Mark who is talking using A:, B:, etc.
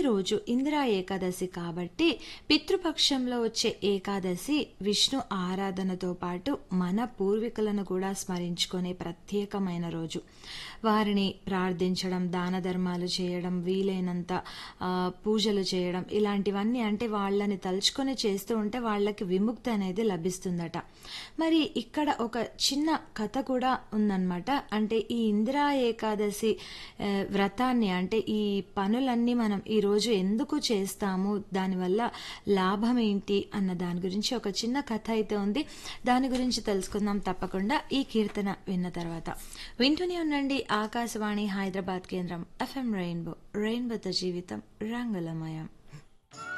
A: రోజు ఇందిరా ఏకాదశి కాబట్టి పితృపక్షంలో వచ్చే ఏకాదశి విష్ణు ఆరాధనతో పాటు మన పూర్వీకులను కూడా స్మరించుకునే ప్రత్యేకమైన రోజు వారిని ప్రార్థించడం దాన ధర్మాలు చేయడం వీలైనంత ఆ, పూజలు చేయడం ఇలాంటివన్నీ అంటే వాళ్ళని తలుచుకొని చేస్తూ ఉంటే వాళ్ళకి విముక్తి అనేది లభిస్తుందట మరి ఇక్కడ ఒక చిన్న కథ కూడా ఉందన్నమాట అంటే ఈ ఇందిరా ఏకాదశి ఆ, వ్రతాన్ని అంటే ఈ పనులన్నీ మనం ఈరోజు ఎందుకు చేస్తాము దానివల్ల లాభం ఏంటి అన్న దాని గురించి ఒక చిన్న కథ అయితే ఉంది దాని గురించి తెలుసుకుందాం తప్పకుండా ఈ కీర్తన విన్న తర్వాత వింటూనే ఉండండి ఆకాశవాణి హైదరాబాద్ కేంద్రం ఎఫ్ఎం రెయిన్బో రెయిన్బోతో జీవితం రంగులమయం